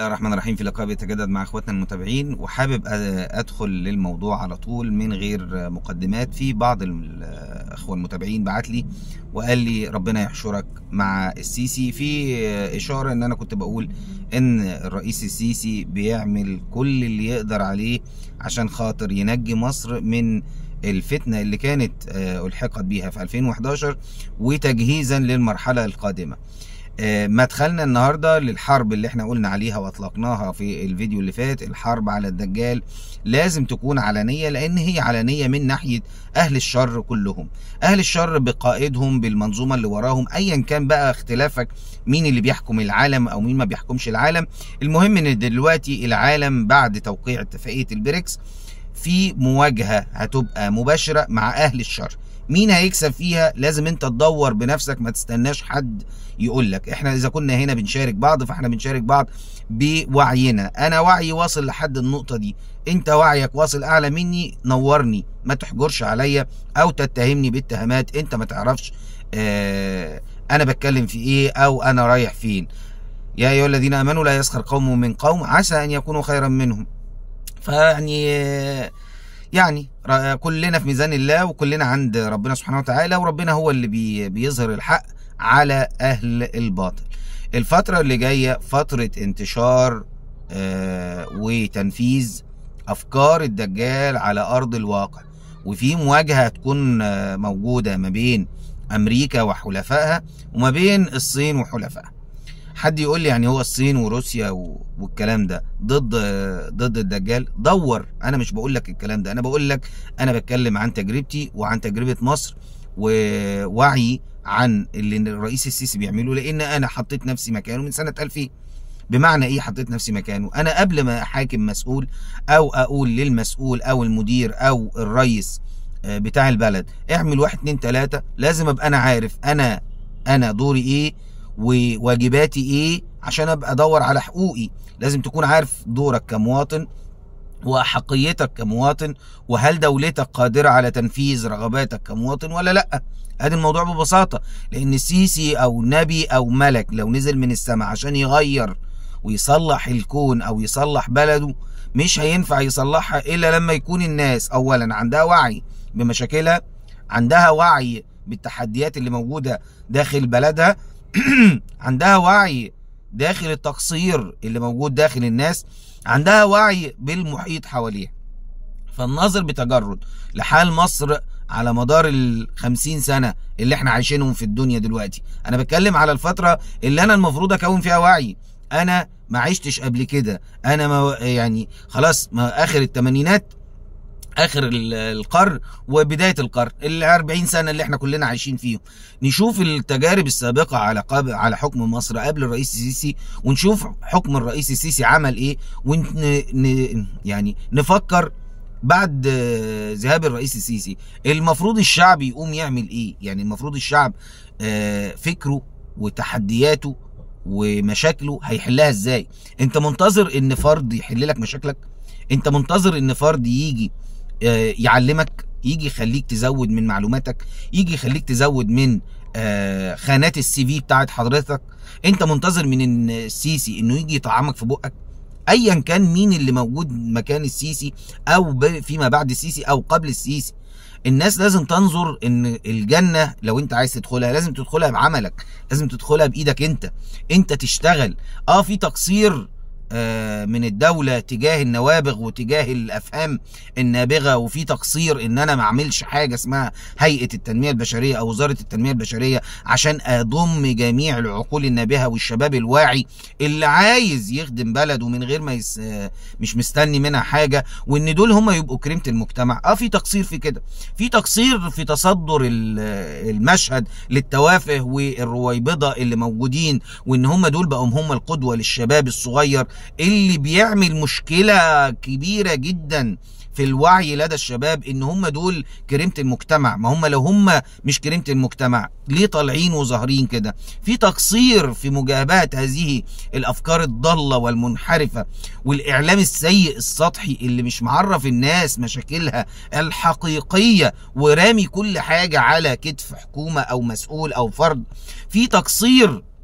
الله الرحمن الرحيم في لقاء بيتجدد مع اخواتنا المتابعين وحابب ادخل للموضوع على طول من غير مقدمات في بعض الاخوه المتابعين بعت لي وقال لي ربنا يحشرك مع السيسي في اشاره ان انا كنت بقول ان الرئيس السيسي بيعمل كل اللي يقدر عليه عشان خاطر ينجي مصر من الفتنه اللي كانت الحقت بيها في 2011 وتجهيزا للمرحله القادمه مدخلنا النهارده للحرب اللي احنا قلنا عليها واطلقناها في الفيديو اللي فات الحرب على الدجال لازم تكون علنيه لان هي علنيه من ناحيه اهل الشر كلهم اهل الشر بقائدهم بالمنظومه اللي وراهم ايا كان بقى اختلافك مين اللي بيحكم العالم او مين ما بيحكمش العالم المهم ان دلوقتي العالم بعد توقيع اتفاقيه البريكس في مواجهه هتبقى مباشره مع اهل الشر مين هيكسب فيها لازم انت تدور بنفسك ما تستناش حد يقول لك احنا اذا كنا هنا بنشارك بعض فاحنا بنشارك بعض بوعينا انا وعي واصل لحد النقطه دي انت وعيك واصل اعلى مني نورني ما تحجرش عليا او تتهمني باتهامات انت ما تعرفش اه انا بتكلم في ايه او انا رايح فين يا ايها الذين امنوا لا يسخر قوم من قوم عسى ان يكونوا خيرا منهم فيعني اه يعني كلنا في ميزان الله وكلنا عند ربنا سبحانه وتعالى وربنا هو اللي بي بيظهر الحق على اهل الباطل الفترة اللي جاية فترة انتشار آه وتنفيذ افكار الدجال على ارض الواقع وفي مواجهة هتكون آه موجودة ما بين امريكا وحلفائها وما بين الصين وحلفائها حد يقول لي يعني هو الصين وروسيا والكلام ده ضد ضد الدجال دور انا مش بقول لك الكلام ده انا بقول لك انا بتكلم عن تجربتي وعن تجربه مصر ووعي عن اللي الرئيس السيسي بيعمله لان انا حطيت نفسي مكانه من سنه 2000 بمعنى ايه حطيت نفسي مكانه انا قبل ما احاكم مسؤول او اقول للمسؤول او المدير او الرئيس بتاع البلد اعمل واحد اتنين تلاته لازم ابقى انا عارف انا انا دوري ايه وواجباتي ايه عشان ابقى ادور على حقوقي لازم تكون عارف دورك كمواطن واحقيتك كمواطن وهل دولتك قادره على تنفيذ رغباتك كمواطن ولا لا ادي الموضوع ببساطه لان السيسي او نبي او ملك لو نزل من السماء عشان يغير ويصلح الكون او يصلح بلده مش هينفع يصلحها الا لما يكون الناس اولا عندها وعي بمشاكلها عندها وعي بالتحديات اللي موجوده داخل بلدها عندها وعي داخل التقصير اللي موجود داخل الناس عندها وعي بالمحيط حواليها فالنظر بتجرد لحال مصر على مدار ال 50 سنه اللي احنا عايشينهم في الدنيا دلوقتي انا بتكلم على الفتره اللي انا المفروض اكون فيها وعي انا ما عشتش قبل كده انا ما يعني خلاص ما اخر الثمانينات اخر القرن وبدايه القرن ال 40 سنه اللي احنا كلنا عايشين فيهم نشوف التجارب السابقه على قاب على حكم مصر قبل الرئيس السيسي ونشوف حكم الرئيس السيسي عمل ايه ون يعني نفكر بعد ذهاب الرئيس السيسي المفروض الشعب يقوم يعمل ايه يعني المفروض الشعب فكره وتحدياته ومشاكله هيحلها ازاي انت منتظر ان فرد يحل لك مشاكلك انت منتظر ان فرد يجي يعلمك يجي يخليك تزود من معلوماتك يجي يخليك تزود من خانات السي في بتاعت حضرتك انت منتظر من السيسي انه يجي يطعمك في بقك ايا كان مين اللي موجود مكان السيسي او فيما بعد السيسي او قبل السيسي الناس لازم تنظر ان الجنه لو انت عايز تدخلها لازم تدخلها بعملك لازم تدخلها بايدك انت انت تشتغل اه في تقصير من الدولة تجاه النوابغ وتجاه الأفهام النابغة وفي تقصير إن أنا ما أعملش حاجة اسمها هيئة التنمية البشرية أو وزارة التنمية البشرية عشان أضم جميع العقول النابهة والشباب الواعي اللي عايز يخدم بلده من غير ما يس... مش مستني منها حاجة وإن دول هم يبقوا كريمة المجتمع أه في تقصير في كده في تقصير في تصدر المشهد للتوافه والرويبضة اللي موجودين وإن هم دول بقوا هم القدوة للشباب الصغير اللي بيعمل مشكلة كبيرة جدا في الوعي لدى الشباب ان هم دول كريمه المجتمع ما هم لو هم مش كريمه المجتمع ليه طالعين وظاهرين كده في تقصير في مجابهه هذه الافكار الضاله والمنحرفه والاعلام السيء السطحي اللي مش معرف الناس مشاكلها الحقيقيه ورامي كل حاجه على كتف حكومه او مسؤول او فرد في تقصير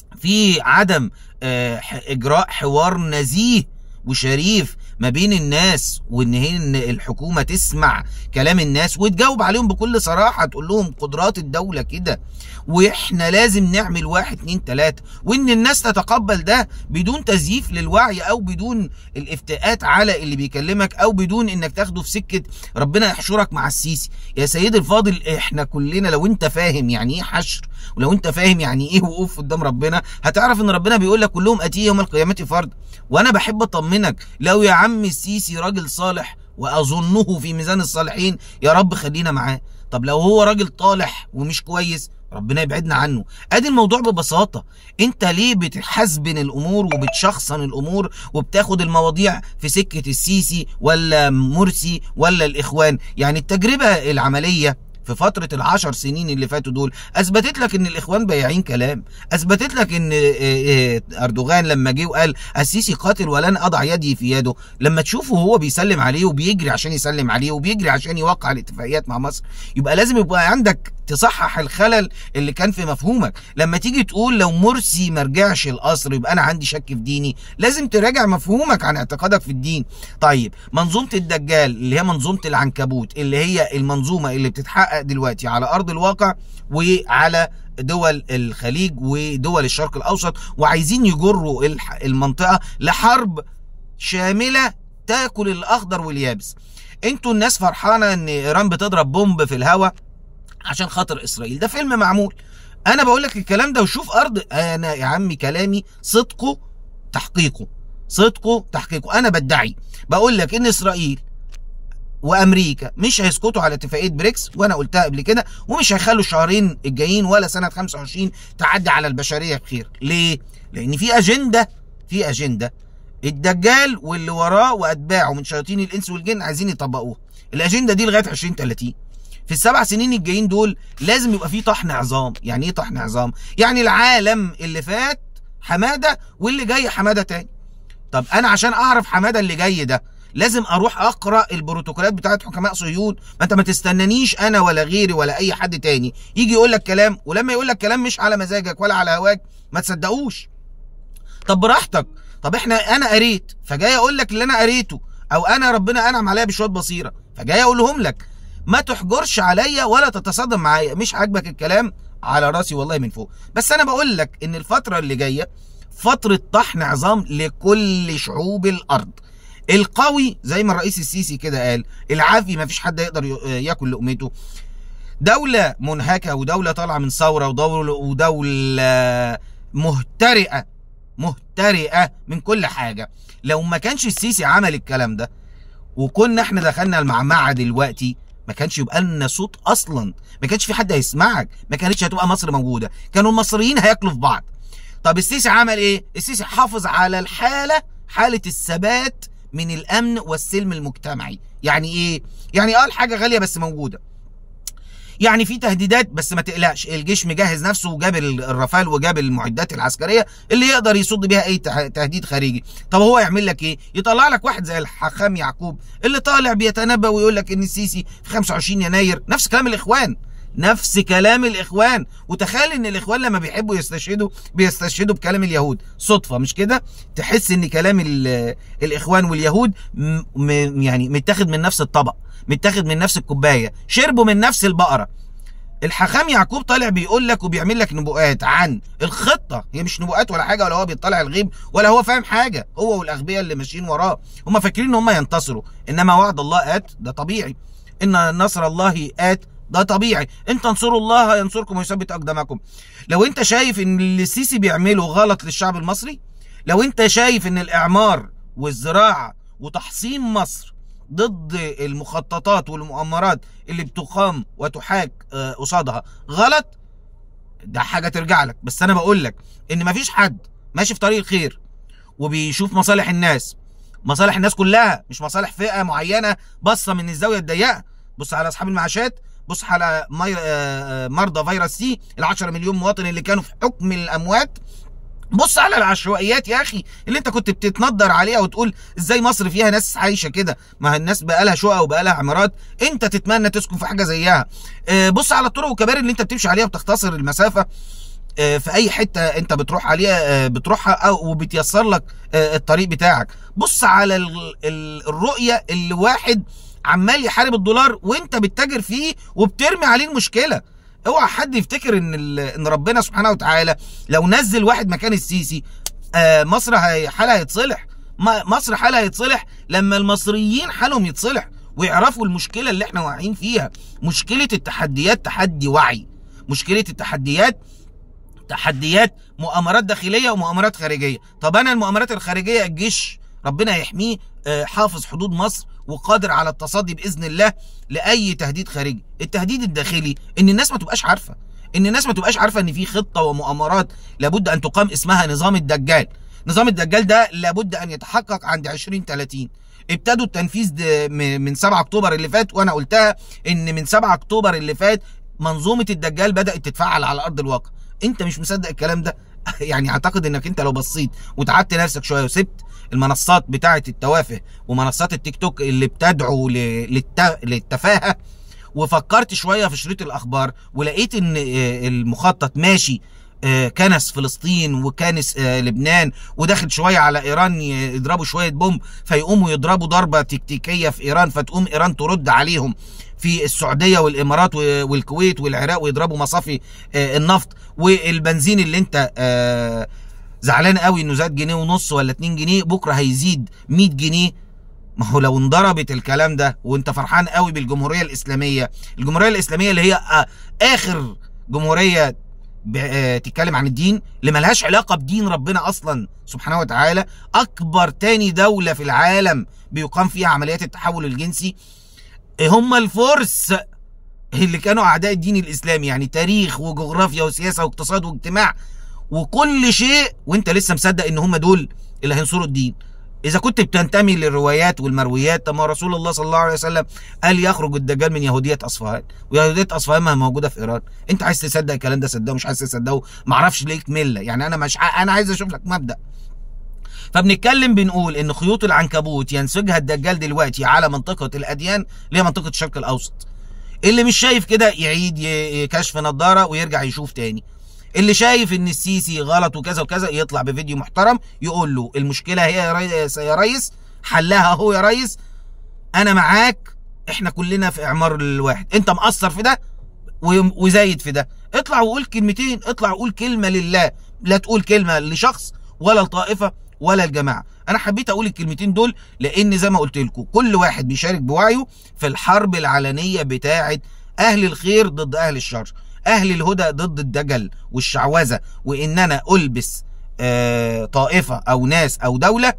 في عدم آه، اجراء حوار نزيه وشريف ما بين الناس وان هي إن الحكومه تسمع كلام الناس وتجاوب عليهم بكل صراحه تقول لهم قدرات الدوله كده واحنا لازم نعمل واحد اتنين تلاته وان الناس تتقبل ده بدون تزييف للوعي او بدون الافتاءات على اللي بيكلمك او بدون انك تاخده في سكه ربنا يحشرك مع السيسي يا سيدي الفاضل احنا كلنا لو انت فاهم يعني ايه حشر ولو انت فاهم يعني ايه وقوف قدام ربنا هتعرف ان ربنا بيقول لك كلهم اتيه يوم القيامه فرد وانا بحب اطمنك لو يا عم السيسي راجل صالح واظنه في ميزان الصالحين يا رب خلينا معاه طب لو هو راجل طالح ومش كويس ربنا يبعدنا عنه ادي الموضوع ببساطه انت ليه بتحسبن الامور وبتشخصن الامور وبتاخد المواضيع في سكه السيسي ولا مرسي ولا الاخوان يعني التجربه العمليه في فترة العشر سنين اللي فاتوا دول أثبتت لك إن الإخوان بياعين كلام أثبتت لك إن آه، آه، أردوغان لما جه وقال السيسي قاتل ولن أضع يدي في يده لما تشوفه هو بيسلم عليه وبيجري عشان يسلم عليه وبيجري عشان يوقع الاتفاقيات مع مصر يبقى لازم يبقى عندك تصحح الخلل اللي كان في مفهومك لما تيجي تقول لو مرسي ما رجعش القصر يبقى انا عندي شك في ديني لازم تراجع مفهومك عن اعتقادك في الدين طيب منظومه الدجال اللي هي منظومه العنكبوت اللي هي المنظومه اللي بتتحقق دلوقتي على ارض الواقع وعلى دول الخليج ودول الشرق الاوسط وعايزين يجروا الح- المنطقه لحرب شامله تاكل الاخضر واليابس انتوا الناس فرحانه ان ايران بتضرب بومب في الهواء عشان خاطر اسرائيل ده فيلم معمول انا بقول لك الكلام ده وشوف ارض انا يا عمي كلامي صدقه تحقيقه صدقه تحقيقه انا بدعي بقول لك ان اسرائيل وامريكا مش هيسكتوا على اتفاقيه بريكس وانا قلتها قبل كده ومش هيخلوا الشهرين الجايين ولا سنه 25 تعدي على البشريه بخير ليه لان في اجنده في اجنده الدجال واللي وراه واتباعه من شياطين الانس والجن عايزين يطبقوها الاجنده دي لغايه 2030 في السبع سنين الجايين دول لازم يبقى في طحن عظام يعني ايه طحن عظام يعني العالم اللي فات حماده واللي جاي حماده تاني طب انا عشان اعرف حماده اللي جاي ده لازم اروح اقرا البروتوكولات بتاعت حكماء صهيون ما انت ما تستنانيش انا ولا غيري ولا اي حد تاني يجي يقول لك كلام ولما يقول لك كلام مش على مزاجك ولا على هواك ما تصدقوش طب براحتك طب احنا انا قريت فجاي اقول لك اللي انا قريته او انا ربنا انعم عليا بشويه بصيره فجاي اقولهم لك ما تحجرش عليا ولا تتصادم معايا مش عاجبك الكلام على راسي والله من فوق بس انا بقول لك ان الفتره اللي جايه فتره طحن عظام لكل شعوب الارض القوي زي ما الرئيس السيسي كده قال العافي ما فيش حد يقدر ي- ياكل لقمته دولة منهكة ودولة طالعة من ثورة ودولة, ودولة مهترئة مهترئة من كل حاجة لو ما كانش السيسي عمل الكلام ده وكنا احنا دخلنا المعمعة دلوقتي ما كانش يبقى لنا صوت اصلا ما كانش في حد هيسمعك ما كانتش هتبقى مصر موجودة كانوا المصريين هياكلوا في بعض طب السيسي عمل ايه السيسي حافظ على الحالة حالة الثبات من الامن والسلم المجتمعي يعني ايه يعني اه الحاجة غالية بس موجودة يعني في تهديدات بس ما تقلقش الجيش مجهز نفسه وجاب ال- الرافال وجاب المعدات العسكريه اللي يقدر يصد بيها اي ته- تهديد خارجي طب هو يعمل لك ايه يطلع لك واحد زي الحاخام يعقوب اللي طالع بيتنبأ ويقول لك ان السيسي في 25 يناير نفس كلام الاخوان نفس كلام الاخوان وتخيل ان الاخوان لما بيحبوا يستشهدوا بيستشهدوا بكلام اليهود صدفه مش كده تحس ان كلام ال- الاخوان واليهود م- م- يعني متاخد من نفس الطبق متاخد من نفس الكوبايه شربوا من نفس البقره الحاخام يعقوب طالع بيقول لك وبيعمل لك نبوءات عن الخطه هي مش نبوءات ولا حاجه ولا هو بيطلع الغيب ولا هو فاهم حاجه هو والاغبياء اللي ماشيين وراه هم فاكرين ان هم ينتصروا انما وعد الله ات ده طبيعي ان نصر الله ات ده طبيعي ان تنصروا الله ينصركم ويثبت اقدامكم لو انت شايف ان اللي السيسي بيعمله غلط للشعب المصري لو انت شايف ان الاعمار والزراعه وتحصين مصر ضد المخططات والمؤامرات اللي بتقام وتحاك آه، قصادها غلط ده حاجه ترجع لك بس انا بقول لك ان مفيش حد ماشي في طريق الخير وبيشوف مصالح الناس مصالح الناس كلها مش مصالح فئه معينه باصه من الزاويه الضيقه بص على اصحاب المعاشات بص على مي... آه، آه، مرضى فيروس سي ال 10 مليون مواطن اللي كانوا في حكم الاموات بص على العشوائيات يا اخي اللي انت كنت بتتندر عليها وتقول ازاي مصر فيها ناس عايشه كده ما الناس بقى لها شقق وبقى لها عمارات انت تتمنى تسكن في حاجه زيها اه، بص على الطرق والكباري اللي انت بتمشي عليها وبتختصر المسافه آه، في اي حته انت بتروح عليها آه، بتروحها او وبتيسر لك آه، الطريق بتاعك بص على ال- ال- الرؤيه اللي واحد عمال يحارب الدولار وانت بتتاجر فيه وبترمي عليه المشكله اوعى حد يفتكر ان ال- ان ربنا سبحانه وتعالى لو نزل واحد مكان السيسي آه، مصر هي- حالها هيتصلح ما- مصر حالها هيتصلح لما المصريين حالهم يتصلح ويعرفوا المشكله اللي احنا واقعين فيها مشكله التحديات تحدي وعي مشكله التحديات تحديات مؤامرات داخليه ومؤامرات خارجيه طب انا المؤامرات الخارجيه الجيش ربنا يحميه آه، حافظ حدود مصر وقادر على التصدي باذن الله لاي تهديد خارجي التهديد الداخلي ان الناس ما تبقاش عارفه ان الناس ما تبقاش عارفه ان في خطه ومؤامرات لابد ان تقام اسمها نظام الدجال نظام الدجال ده لابد ان يتحقق عند 2030 ابتدوا التنفيذ ده م- من 7 اكتوبر اللي فات وانا قلتها ان من 7 اكتوبر اللي فات منظومه الدجال بدات تتفعل على ارض الواقع انت مش مصدق الكلام ده يعني اعتقد انك انت لو بصيت وتعبت نفسك شويه وسبت المنصات بتاعه التوافه ومنصات التيك توك اللي بتدعو ل- للت... للتفاهه وفكرت شويه في شريط الاخبار ولقيت ان آه، المخطط ماشي آه، كنس فلسطين وكنس آه، لبنان وداخل شويه على ايران ي- يضربوا شويه بومب فيقوموا يضربوا ضربه تكتيكيه في ايران فتقوم ايران ترد عليهم في السعوديه والامارات و- والكويت والعراق ويضربوا مصافي آه، النفط والبنزين اللي انت آه، زعلان قوي انه زاد جنيه ونص ولا 2 جنيه بكره هيزيد 100 جنيه ما هو لو انضربت الكلام ده وانت فرحان قوي بالجمهوريه الاسلاميه الجمهوريه الاسلاميه اللي هي آه، اخر جمهوريه ب- آه، تتكلم عن الدين اللي ملهاش علاقه بدين ربنا اصلا سبحانه وتعالى اكبر تاني دوله في العالم بيقام فيها عمليات التحول الجنسي هم الفرس اللي كانوا اعداء الدين الاسلامي يعني تاريخ وجغرافيا وسياسه واقتصاد واجتماع وكل شيء وانت لسه مصدق ان هم دول اللي هينصروا الدين اذا كنت بتنتمي للروايات والمرويات طب ما رسول الله صلى الله عليه وسلم قال يخرج الدجال من يهوديه اصفهان ويهوديه اصفهان ما هي موجوده في ايران انت عايز تصدق الكلام ده صدقه مش عايز تصدقه معرفش ليك مله يعني انا مش ع... انا عايز اشوف لك مبدا فبنتكلم بنقول ان خيوط العنكبوت ينسجها الدجال دلوقتي على منطقه الاديان اللي هي منطقه الشرق الاوسط اللي مش شايف كده يعيد ي- كشف نظاره ويرجع يشوف تاني اللي شايف ان السيسي غلط وكذا وكذا يطلع بفيديو محترم يقول له المشكله هي يا ريس يا ريس حلها اهو يا ريس انا معاك احنا كلنا في اعمار الواحد انت مقصر في ده و- وزايد في ده اطلع وقول كلمتين اطلع وقول كلمه لله لا تقول كلمه لشخص ولا لطائفه ولا الجماعه انا حبيت اقول الكلمتين دول لان زي ما قلت لكم كل واحد بيشارك بوعيه في الحرب العلنيه بتاعه اهل الخير ضد اهل الشر اهل الهدى ضد الدجل والشعوذه وان انا البس آه طائفه او ناس او دوله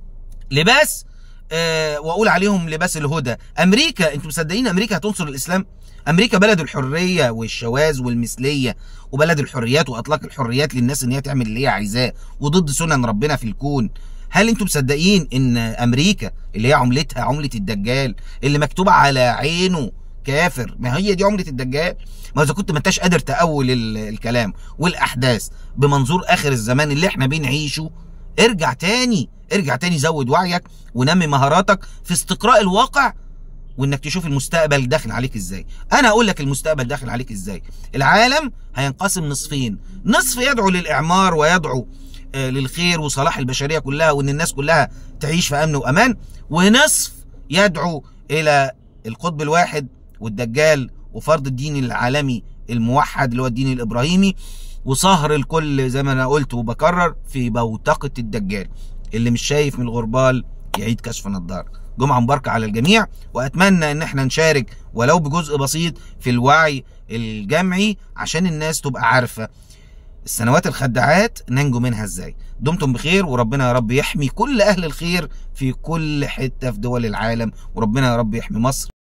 لباس آه واقول عليهم لباس الهدى امريكا انتوا مصدقين امريكا هتنصر الاسلام امريكا بلد الحريه والشواذ والمثليه وبلد الحريات واطلاق الحريات للناس ان هي تعمل اللي هي عايزاه وضد سنن ربنا في الكون هل انتم مصدقين ان امريكا اللي هي عملتها عمله الدجال اللي مكتوب على عينه كافر ما هي دي عمله الدجال ما اذا كنت ما انتش قادر تاول ال- الكلام والاحداث بمنظور اخر الزمان اللي احنا بنعيشه ارجع تاني ارجع تاني زود وعيك ونمي مهاراتك في استقراء الواقع وانك تشوف المستقبل داخل عليك ازاي انا اقول لك المستقبل داخل عليك ازاي العالم هينقسم نصفين نصف يدعو للاعمار ويدعو آه، للخير وصلاح البشريه كلها وان الناس كلها تعيش في امن وامان ونصف يدعو الى القطب الواحد والدجال وفرض الدين العالمي الموحد اللي هو الدين الابراهيمي وصهر الكل زي ما انا قلت وبكرر في بوتقه الدجال اللي مش شايف من الغربال يعيد كشف نظاره جمعه مباركه على الجميع واتمنى ان احنا نشارك ولو بجزء بسيط في الوعي الجمعي عشان الناس تبقى عارفه السنوات الخداعات ننجو منها ازاي دمتم بخير وربنا يا رب يحمي كل اهل الخير في كل حته في دول العالم وربنا يا رب يحمي مصر